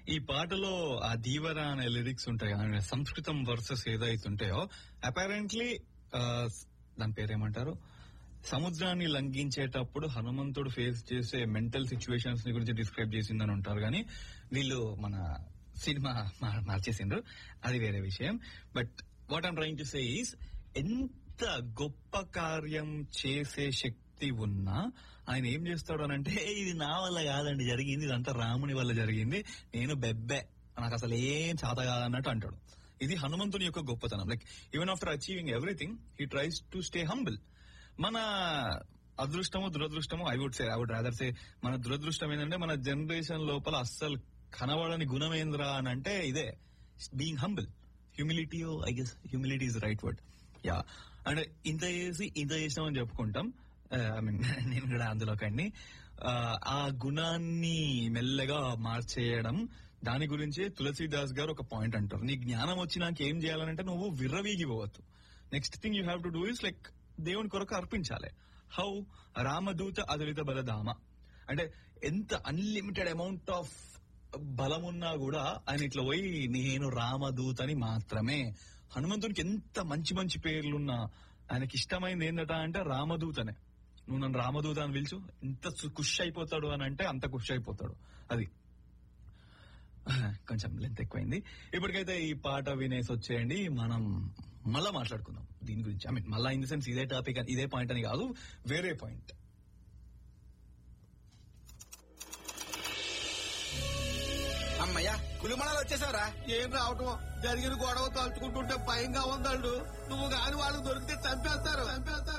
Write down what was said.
ఈ పాటలో ఆ దీవర అనే లిరిక్స్ ఉంటాయి కదా, సంస్కృతం వర్సెస్ ఏదైతే ఉంటాయో అపారెంట్లీ దాని పేరేమంటారు సముద్రాన్ని లంఘించేటప్పుడు హనుమంతుడు ఫేస్ చేసే మెంటల్ సిచ్యువేషన్స్ ని గురించి డిస్క్రైబ్ చేసిందని ఉంటారు కానీ వీళ్ళు మన సినిమా మా- మార్చేసిండ్రు అది వేరే విషయం but what I'm trying to say is ఎంత గొప్ప కార్యం చేసే శక్తి ఉన్నా ఆయన ఏం చేస్తాడు అని అంటే "ఏ, ఇది నా వల్ల కాదండి జరిగింది ఇదంతా రాముని వల్ల జరిగింది నేను బెబ్బే నాకు అసలు ఏం చేత కాదన్నట్టు అంటాడు ఇది హనుమంతుని యొక్క గొప్పతనం like even after achieving everything he tries to stay humble మన అదృష్టము దురదృష్టము I would say I would rather say మన దురదృష్టం ఏంటంటే మన జనరేషన్ లోపల అస్సలు కనబడని గుణమేంద్ర అని అంటే ఇదే being humble humility I guess humility is right word yeah అంటే ఇంత చేసి ఇంత చేసినామని చెప్పుకుంటాం ఐ మీన్ నేను కూడా అందులో కండి ఆ గుణాన్ని మెల్లగా మార్చేయడం దాని గురించి తులసీదాస్ గారు ఒక పాయింట్ అంటారు నీ జ్ఞానం వచ్చినాక ఏం చేయాలంటే నువ్వు విర్రవీగిపోవద్దు next thing you have to do is like దేవుని కొరకు అర్పించాలి హౌ రామదూత అదులిత బలధామ అంటే ఎంత అన్లిమిటెడ్ అమౌంట్ ఆఫ్ బలమున్నా కూడా ఆయన ఇట్లా పోయి నేను రామదూతని మాత్రమే హనుమంతునికి ఎంత మంచి మంచి పేర్లున్నా ఆయనకి ఇష్టమైంది ఏందట అంటే రామదూతనే నువ్వు నన్ను రామదూత అని పిలుచు ఎంత ఖుష్ అయిపోతాడు అని అంటే అంత ఖుష్ అయిపోతాడు అది కొంచెం లెంత్ ఎక్కువైంది ఇప్పటికైతే ఈ పాట వినేసి వచ్చేయండి మనం మళ్ళా మాట్లాడుకుందాం దీని గురించి ఐ మీన్ మళ్ళా ఇన్ ది సెన్స్ ఇదే టాపిక్ అని ఇదే పాయింట్ అని కాదు వేరే పాయింట్ అమ్మయ్యా కులిమణాలు వచ్చేసావరా ఏం రావటం జరిగిన గొడవ తలుచుకుంటుంటే భయంగా ఉందండు నువ్వు గాని వాళ్ళు దొరికితే చంపేస్తారు చంపేస్తారు